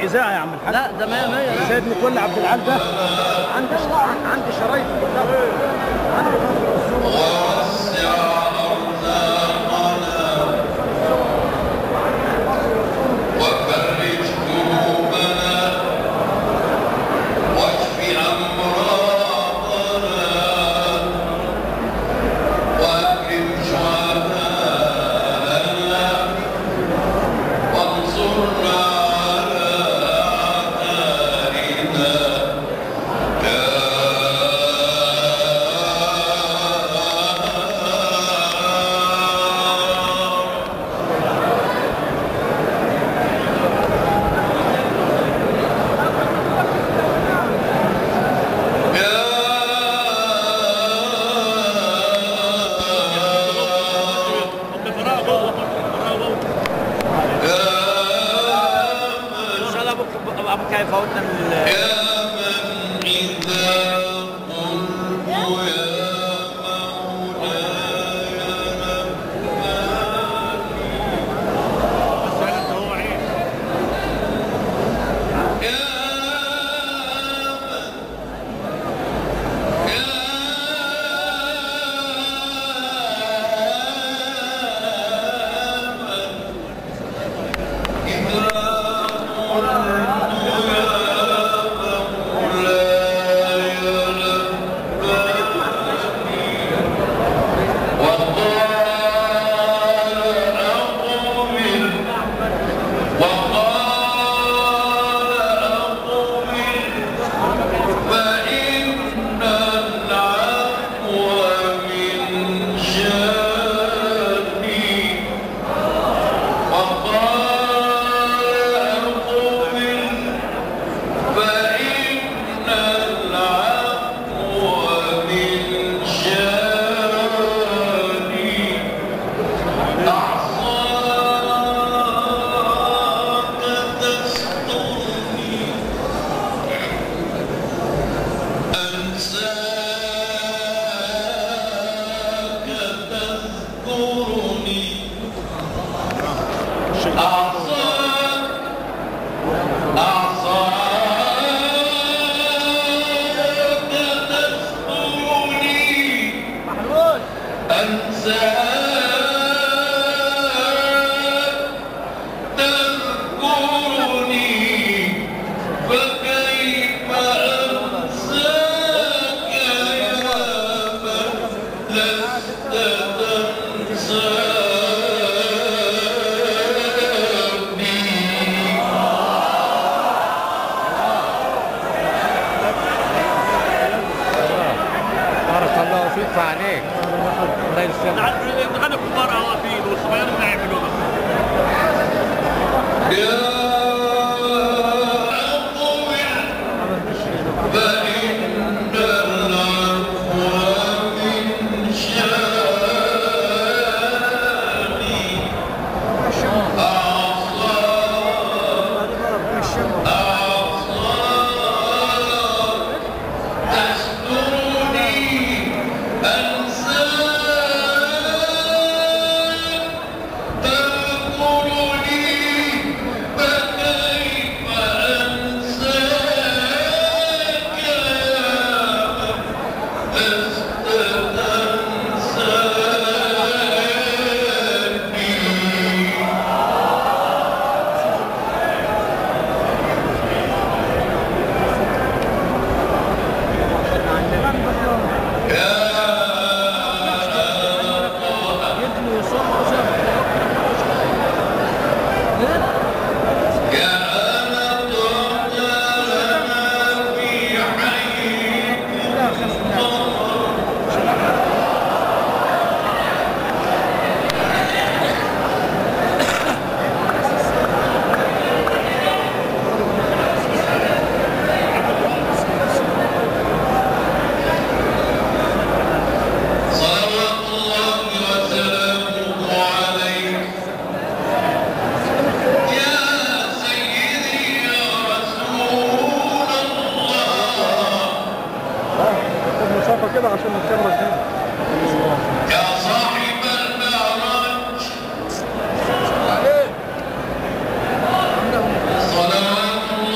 اذاعه يا عم الحاج لا ده 100 100 لا سيد نيكول عبد العال ده عندي عندي شرايط كلها عندي وفرج كروبنا واشف أمراضنا وأكرم شهداءنا وانصرنا على أعدائنا يا ان شاء الله ابو ابو كيف فوتنا ال- يا من إذا قلت يا مولاي نبهني يا من يا من إذا فإن العفو من شأني وقال قبل فإن العفو من شاني أعصاك تسترني أنساك تذكرني أعصاك أعصاك تذكرني أنساك تذكرني فكيف أنساك يا من لست تنساني بارك الله فيك وعليك الله يسلمك نغني كبار عوافين والصغيرين ما يعملوها يا أقوى فإن العفو من شاني أعصاك أعصاك تسترني أنساك تذكرني فكيف أنساك يا من لست تنساني كانت لنا في حيكم صلوات الله وسلامه عليه يا سيدي يا رسول الله مسافه كده عشان الكاميرا تجيب يا صاحب المعراج صلوات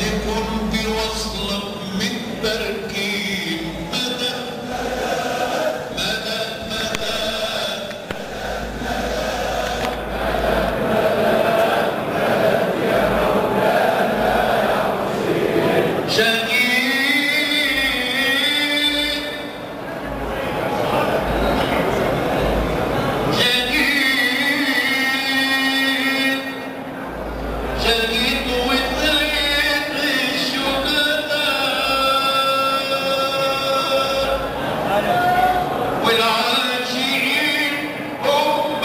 يكون في وصلك متبركين مدى مدى مدى شهيد شهيد شهيد وثريد الشهداء والعاشقين هم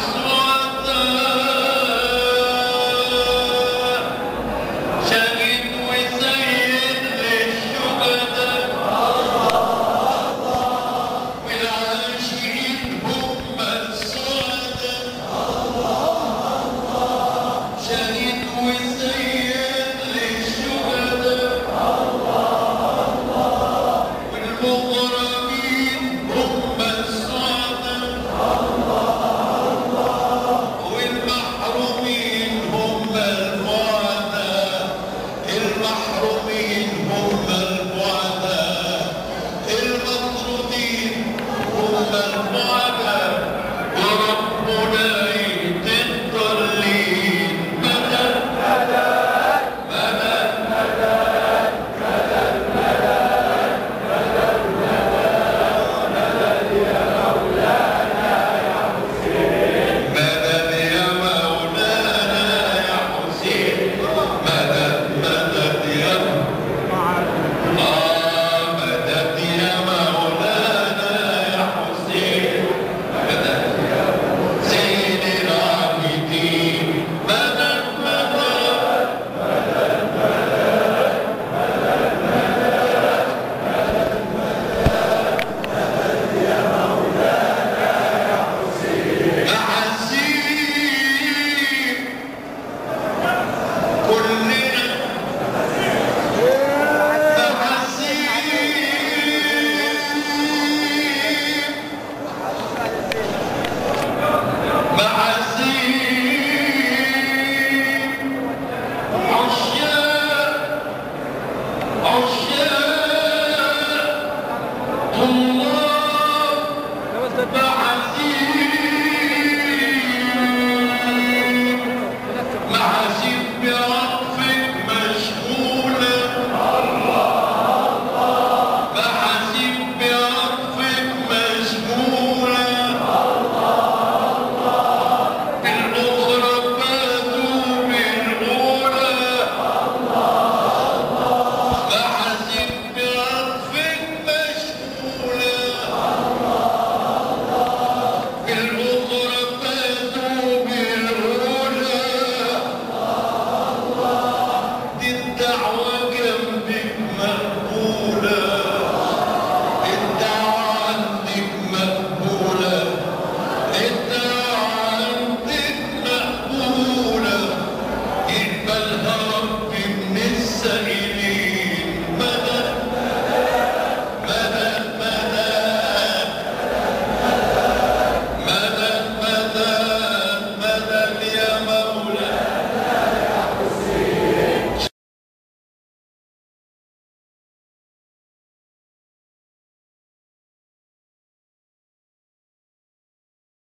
السعداء شهيد وسيد للشهداء والعاشقين هم السعداء شهيد وسيد للشهداء والمغرمين هم السعداء والمحرومين هم البعداء المحرومين هم البعداء المطرودين هم البعداء وربنا يهدي الضالين مدد مدد يا مولانا يا حسين مدد مدد يا آه مدد يا مولانا يا حسين مدد سيد العابدين مدد مدد محاسيب كلنا محاسيب محاسيب عشاق عشاق الله محاسيب محاسيب يا